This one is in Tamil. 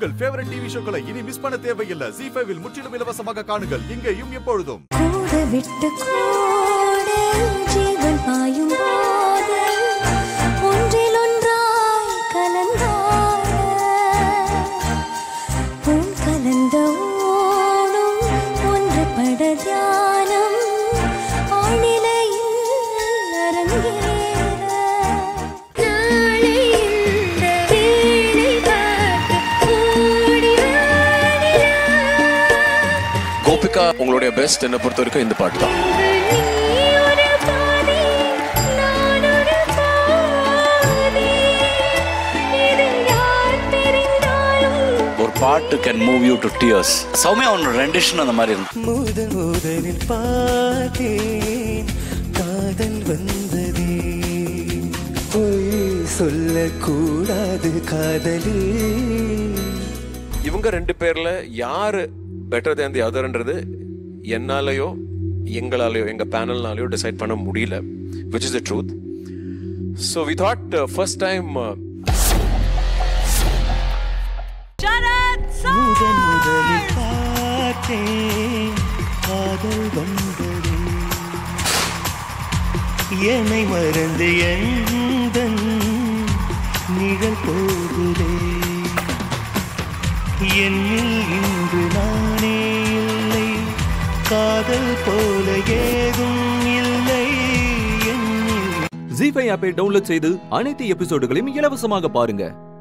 உங்கள் ஃபேவரட் டிவி ஷோக்களை இனி மிஸ் பண்ண தேவையில்லை ஜி ஃபைவில் முற்றிலும் இலவசமாக காணுங்கள் இங்கேயும் எப்பொழுதும் கூட விட்டு கூட ஜீவன் பாயும் போது ஒன்றில் ஒன்றாய் கலந்தாட உன் கலந்த ஓடும் ஒன்றுபட தியானம் ஆழ்நிலையில் அரங்கேற நாளை இந்த வேளை பார்த்து ஓடி வாடினார் கோபிகா உங்களுடைய பெஸ்ட் என்ன பொறுத்த வரைக்கும் இந்த பாட்டு தான் நீ ஒரு பாதி நான் ஒரு பாதி இது யார் தெரிந்தாலும் ஒரு பாட்டு can move you to tears Sowmya ஒன்று ரெண்டிஷன் அந்த மாதிரி இருக்கு முதல் முதலில் பார்த்தேன் காதல் வந்ததே பொய் சொல்லக்கூடாது காதலே இவங்க ரெண்டு பேர்ல யாரு பெட்டர் தேன் தி அதர்ன்றது என்னாலயோ எங்களாலேயோ எங்க பேனல்னாலயோ டிசைட் பண்ண முடியல which is the truth so we thought first time முதல் முதலில் பார்த்தேன் காதல் வந்ததே என்னை மறந்து எந்த நிழல் போகுதே என்னில் இன்று நானே இல்லை காதல் போல ஏதும் இல்லை என்னில் ஜி ஃபைவ் ஆப்பை டவுன்லோட் செய்து அனைத்து எபிசோடுகளையும் இலவசமாக பாருங்க